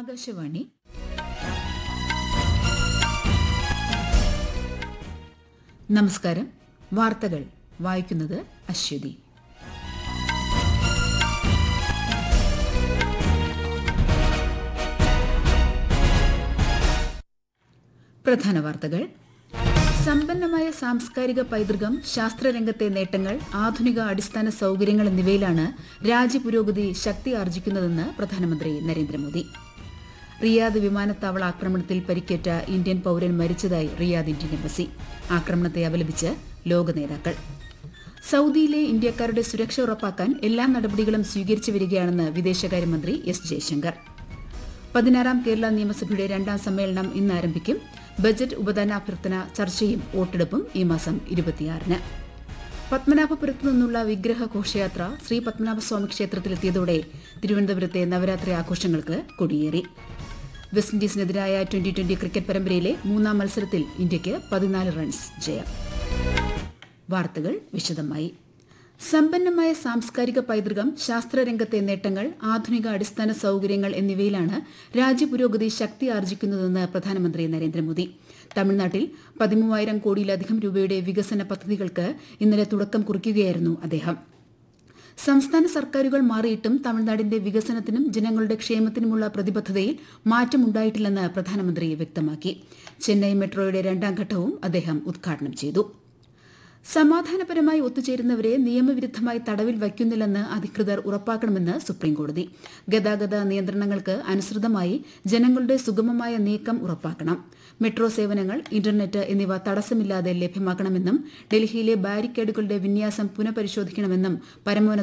ആകാശവാണി നമസ്കാരം വാർത്തകൾ വായിക്കുന്നത് അശ്വതി പ്രധാന വാർത്തകൾ സമ്പന്നമായ സാംസ്കാരിക പൈതൃകം ശാസ്ത്രരംഗത്തെ നേട്ടങ്ങൾ ആധുനിക അടിസ്ഥാന സൌകര്യങ്ങൾ എന്നിവയിലാണ് രാജ്യപുരോഗതി ശക്തി ആർജിക്കുന്നതെന്ന് പ്രധാനമന്ത്രി നരേന്ദ്രമോദി റിയാദ് വിമാനത്താവള ആക്രമണത്തിൽ പരിക്കേറ്റ ഇന്ത്യൻ പൌരൻ മരിച്ചതായി റിയാദ് ഇന്ത്യൻ എംബസി ആക്രമണത്തെ അപലപിച്ച് ലോക നേതാക്കൾ സൌദിയിലെ ഇന്ത്യക്കാരുടെ സുരക്ഷ ഉറപ്പാക്കാൻ എല്ലാ നടപടികളും സ്വീകരിച്ചു വരികയാണെന്ന് വിദേശകാര്യമന്ത്രി എസ് ജയശങ്കർ പതിനാറാം കേരള നിയമസഭയുടെ രണ്ടാം സമ്മേളനം ഇന്ന് ആരംഭിക്കും ബജറ്റ് ഉപദാനാഭ്യർത്ഥന ചർച്ചയും വോട്ടെടുപ്പും ഈ മാസം ഇരുപത്തിയാറിന് പത്മനാഭപുരത്തു നിന്നുള്ള വിഗ്രഹ ഘോഷയാത്ര ശ്രീ പത്മനാഭസ്വാമി ക്ഷേത്രത്തിലെത്തിയതോടെ തിരുവനന്തപുരത്തെ നവരാത്രി ആഘോഷങ്ങൾക്ക് കൊടിയേറി വെസ്റ്റ് ഇൻഡീസിനെതിരായ ട്വന്റി ട്വന്റി ക്രിക്കറ്റ് പരമ്പരയിലെ മൂന്നാം മത്സരത്തിൽ ഇന്ത്യയ്ക്ക് പതിനാല് റൺസ് ജയം വാർത്തകൾ വിശദമായി സമ്പന്നമായ സാംസ്കാരിക പൈതൃകം ശാസ്ത്രരംഗത്തെ നേട്ടങ്ങൾ ആധുനിക അടിസ്ഥാന സൌകര്യങ്ങൾ എന്നിവയിലാണ് രാജ്യപുരോഗതി ശക്തി ആർജിക്കുന്നതെന്ന് പ്രധാനമന്ത്രി നരേന്ദ്രമോദി തമിഴ്നാട്ടിൽ പതിമൂവായിരം കോടിയിലധികം രൂപയുടെ വികസന പദ്ധതികൾക്ക് ഇന്നലെ തുടക്കം കുറിക്കുകയായിരുന്നു അദ്ദേഹം സംസ്ഥാന സർക്കാരുകൾ മാറിയിട്ടും തമിഴ്നാടിന്റെ വികസനത്തിനും ജനങ്ങളുടെ ക്ഷേമത്തിനുമുള്ള പ്രതിബദ്ധതയിൽ മാറ്റമുണ്ടായിട്ടില്ലെന്ന് പ്രധാനമന്ത്രി വ്യക്തമാക്കി ചെന്നൈ മെട്രോയുടെ രണ്ടാം ഘട്ടവും അദ്ദേഹം ഉദ്ഘാടനം ചെയ്തു സമാധാനപരമായി ഒത്തുചേരുന്നവരെ നിയമവിരുദ്ധമായി തടവിൽ വയ്ക്കുന്നില്ലെന്ന് അധികൃതർ ഉറപ്പാക്കണമെന്ന് സുപ്രീംകോടതി ഗതാഗത നിയന്ത്രണങ്ങൾക്ക് അനുസൃതമായി ജനങ്ങളുടെ സുഗമമായ നീക്കം ഉറപ്പാക്കണം മെട്രോ സേവനങ്ങൾ ഇന്റർനെറ്റ് എന്നിവ തടസ്സമില്ലാതെ ലഭ്യമാക്കണമെന്നും ഡൽഹിയിലെ ബാരിക്കേഡുകളുടെ വിന്യാസം പുനഃപരിശോധിക്കണമെന്നും പരമോന്നത